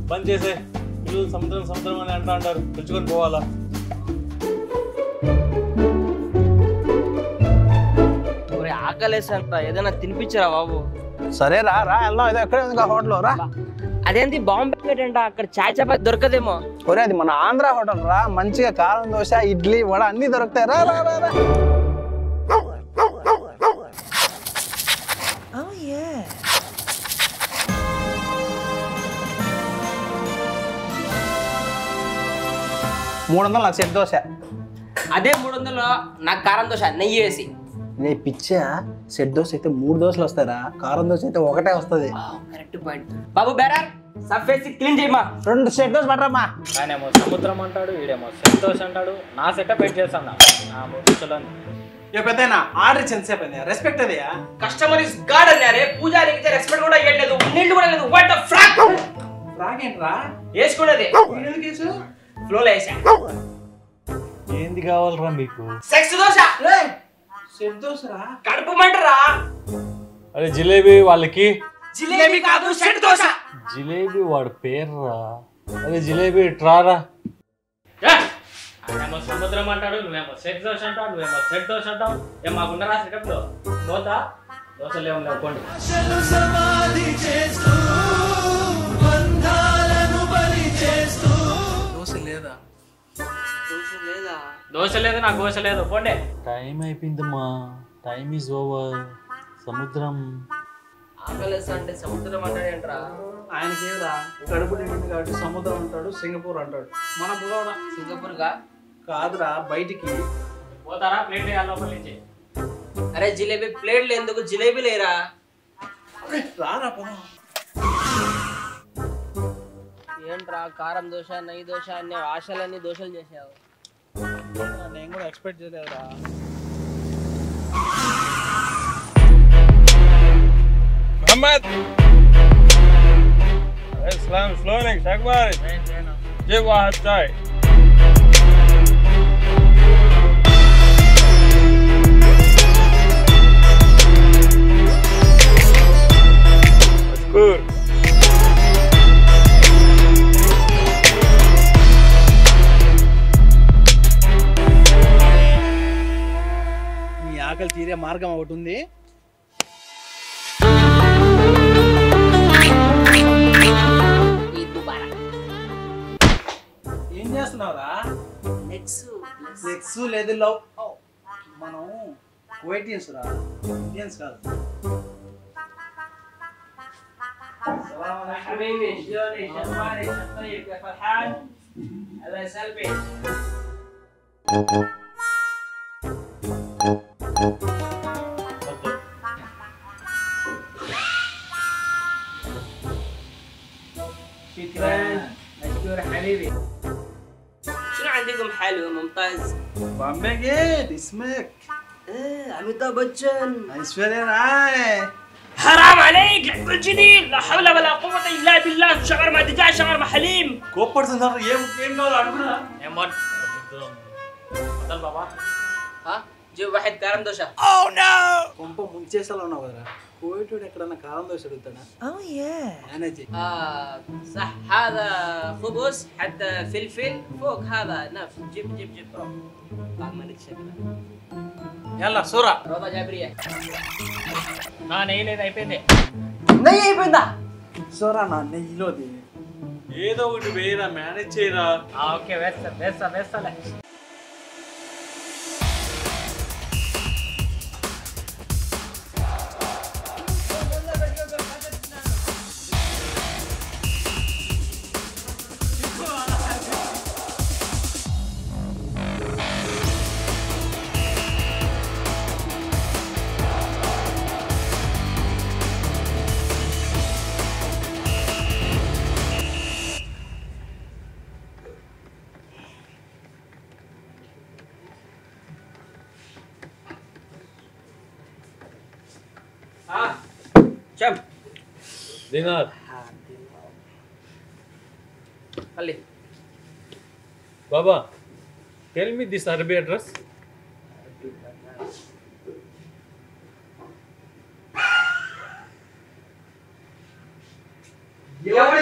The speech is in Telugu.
బంద్ చేసే పిల్లలు సముద్రం సముద్రం అని అంటా అంటారు పిలుచుకొని పోవాలా ఒరే ఆకలేసంట ఏదైనా తినిపించరా బాబు సరే రా రా వెళ్దాం ఏదో ఎక్కడే ఉంది హోటల్ రా అదేంటి బాంబే అంట అక్కడ చాయ్ చపాతి దొరకదేమో ఒరే అది మన ఆంధ్ర హోటల్ రా మంచిగా కారం దోశ ఇడ్లీ వడ అన్ని దొరుకుతాయి రా రా రా రా మూడు వందలు నాకు సెట్ దోశ అదే మూడు వందలు నాకు కారం దోశ నెయ్యి వేసి నీ పిచ్చా సెట్ దోశ అయితే మూడు దోశలు వస్తాయిరా కారం దోశ అయితే ఒకటే వస్తుంది కరెక్ట్ పాయింట్ బాబు బేరార్ సఫేసి క్లీన్ చేయమా రెండు సెట్ దోశ పట్టరమ్మా ఆయనేమో సముద్రం అంటాడు వీడేమో సంతోష్ అంటాడు నా సెటప్ పెట్టి చేస్తాను నా ముచ్చలని ఇక పెద్దయినా ఆర్డర్ ఇచ్చి ఎంతసేపు అయింది రెస్పెక్ట్ అదయా కస్టమర్ ఇస్ గాడ్ అన్నారే పూజారికి రెస్పెక్ట్ కూడా ఇవ్వట్లేదు నీళ్ళు కూడా లేదు వాట్ ద ఫ్రాక్ రాగేంట్రా వేసుకున్నది ఫ్లోలో వేసా ఏంది కావాలరా మీకు సెక్స్ దోశ సెట్ దోశరా కడుపు మంటరా అరే జిలేబీ వాళ్ళకి జిలేబీ కాదు షెడ్ దోశ జిలేబీ వాడి పేర్రా అరే జిలేబీ ట్రారా ఏమో సముద్రం అంటాడు నువ్వేమో సెట్ దోశ అంటావు నువ్వేమో సెట్ దోశ అంటావు ఏం మాకుండరా సెటప్ లో పోతా దోశలు ఏమో లేకపోండి దోశ లేదా దోశ లేదా దోశ లేదు నాకు దోశ లేదు పోండి టైం అయిపోయిందమ్మా టైం ఈజ్ ఓవర్ సముద్రం ఆకలేస్తా అంటే సముద్రం అంటాడేంట్రా ఆయనకేరా కడుపు నిండింది కాబట్టి సముద్రం అంటాడు సింగపూర్ అంటాడు మన పోవడా సింగపూర్ గా కాదురా బయటికి పోతారా ప్లేట్ వేయాలి లోపల నుంచి అరే జిలేబీ ప్లేట్లు ఎందుకు జిలేబీ లేరా రారా పోదాం ఏంట్రా కారం దోశ నెయ్యి దోశ అన్ని ఆశలన్నీ దోశలు చేసావు నేను కూడా ఎక్స్పెక్ట్ చేయలేదురా محمد اسلام شلونك شو اخبارك؟ جيب واحد شاي مشكور మీ ఆకలి తీరే మార్గం ఒకటి ఉంది ఈ దుబారా ఏం చేస్తున్నావురా నెక్స్ట్ సెక్స్ లేదు లవ్ మనం కువైటియన్స్ రా ఇండియన్స్ కాదు حبيبي شلونك شخبارك طيب يا فرحان الله يسلمك شكرا مشكور حبيبي شنو عندكم حلو ممتاز బాంబే గేట్ اسمك ايه اميتاب بچن ఐశ్వర్య రాయ్ حرام عليك لعب الجديد لا حول ولا قوة الا بالله شاورما دجاج شاورما حليم కోప్పడుతున్నారు ఏం ఏం కావాలో అడుగురా ఏమో సముద్రం వదలు బాబా ها جيب واحد كرم دوشة కొంప ముంచేసాలో ఉన్నావు కదరా కోవిటోడు ఎక్కడన్నా కారం దోశ అడుగుతాడా మేనేజ్ చెయ్యి. آه صح هذا خبز حتى فلفل فوق هذا نفس جيب جيب جيب روح طعم مالك شكله యల్లా సూరా روضة جابرية నా నెయ్యి లేదు అయిపోయింది نية يبدا సూరా నా నెయ్యిలోది ఏదో ఒకటి వేయరా మేనేజ్ చేయరా ఆ, ఓకే వేస్తా వేస్తా వేస్తాలే ها كم దినార్ خلي బాబా టెల్ మీ దిస్ అరబీ అడ్రస్ يا